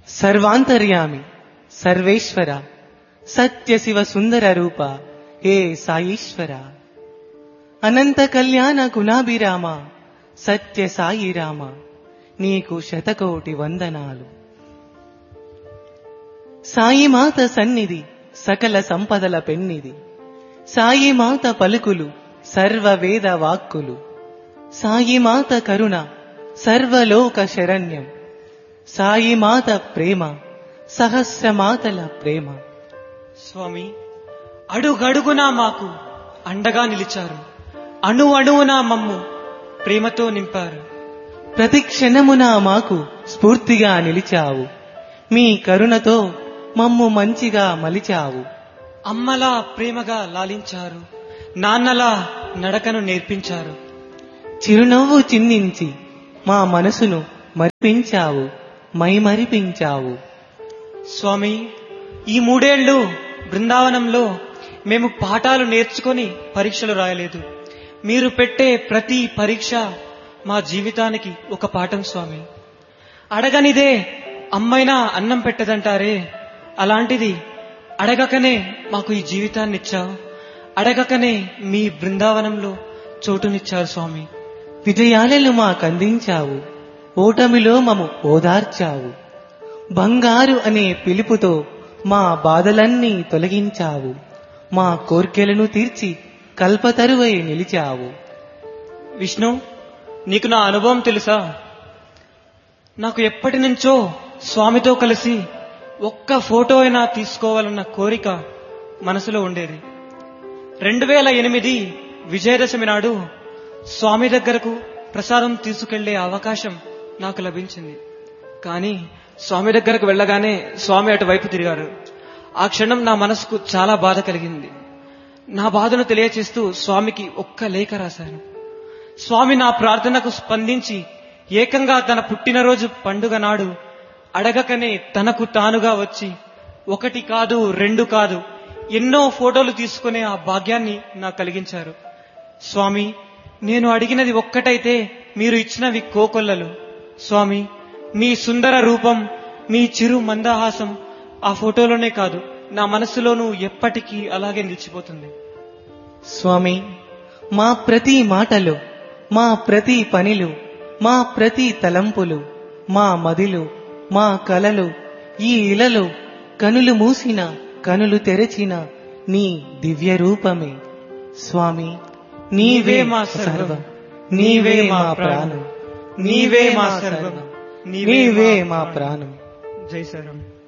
సర్వాంతర్యామి సర్వేశ్వర సత్య శివ సుందర రూప హే సాయీశ్వర అనంత కళ్యాణ గుణాభిరామ సత్య సాయి రామ నీకు శతకోటి వందనాలు సాయి మాత సన్నిధి సకల సంపదల పెన్నిది సాయి మాత పలుకులు సర్వ వేద వాక్కులు సాయి మాత కరుణ సర్వలోక శరణ్యం సాయి మాత ప్రేమ సహస్ర మాతల ప్రేమ స్వామి అడుగడుగునా మాకు అండగా నిలిచారు అణు అణువునా మమ్ము ప్రేమతో నింపారు ప్రతి క్షణమున మాకు స్ఫూర్తిగా నిలిచావు మీ కరుణతో మమ్ము మంచిగా మలిచావు అమ్మలా ప్రేమగా లాలించారు నాన్నలా నడకను నేర్పించారు చిరునవ్వు చిందించి మా మనసును మరిపించావు మైమరిపించావు స్వామి ఈ మూడేళ్లు బృందావనంలో మేము పాఠాలు నేర్చుకొని పరీక్షలు రాయలేదు మీరు పెట్టే ప్రతి పరీక్ష మా జీవితానికి ఒక పాఠం స్వామి అడగనిదే అమ్మైనా అన్నం పెట్టదంటారే అలాంటిది అడగకనే మాకు ఈ జీవితాన్ని ఇచ్చావు అడగకనే మీ బృందావనంలో చోటునిచ్చారు స్వామి విజయాలను మాకందించావు ఓటమిలో మము ఓదార్చావు బంగారు అనే పిలుపుతో మా బాధలన్నీ తొలగించావు మా కోర్కెలను తీర్చి కల్పతరువై నిలిచావు విష్ణు నీకు నా అనుభవం తెలుసా నాకు ఎప్పటి నుంచో స్వామితో కలిసి ఒక్క ఫోటో అయినా తీసుకోవాలన్న కోరిక మనసులో ఉండేది రెండు వేల ఎనిమిది విజయదశమి నాడు స్వామి దగ్గరకు ప్రసాదం తీసుకెళ్లే అవకాశం నాకు లభించింది కానీ స్వామి దగ్గరకు వెళ్ళగానే స్వామి అటువైపు తిరిగారు ఆ క్షణం నా మనసుకు చాలా బాధ కలిగింది నా బాధను తెలియచేస్తూ స్వామికి ఒక్క లేఖ రాశాను స్వామి నా ప్రార్థనకు స్పందించి ఏకంగా తన పుట్టినరోజు పండుగ నాడు అడగకనే తనకు తానుగా వచ్చి ఒకటి కాదు రెండు కాదు ఎన్నో ఫోటోలు తీసుకునే ఆ భాగ్యాన్ని నాకు కలిగించారు స్వామి నేను అడిగినది ఒక్కటైతే మీరు ఇచ్చినవి కోకొల్లలు స్వామి మీ సుందర రూపం మీ చిరు మందహాసం ఆ ఫోటోలోనే కాదు నా మనసులోనూ ఎప్పటికీ అలాగే నిలిచిపోతుంది స్వామి మా ప్రతి మాటలు మా ప్రతి పనిలు మా ప్రతి తలంపులు మా మదిలు మా కలలు ఈ ఇలలో కనులు మూసిన కనులు తెరచిన నీ దివ్య రూపమే స్వామి నీవే మా సర్వం నీవే మా ప్రాణం నీవే మా సర్వం నీవే మా ప్రాణం జై సరం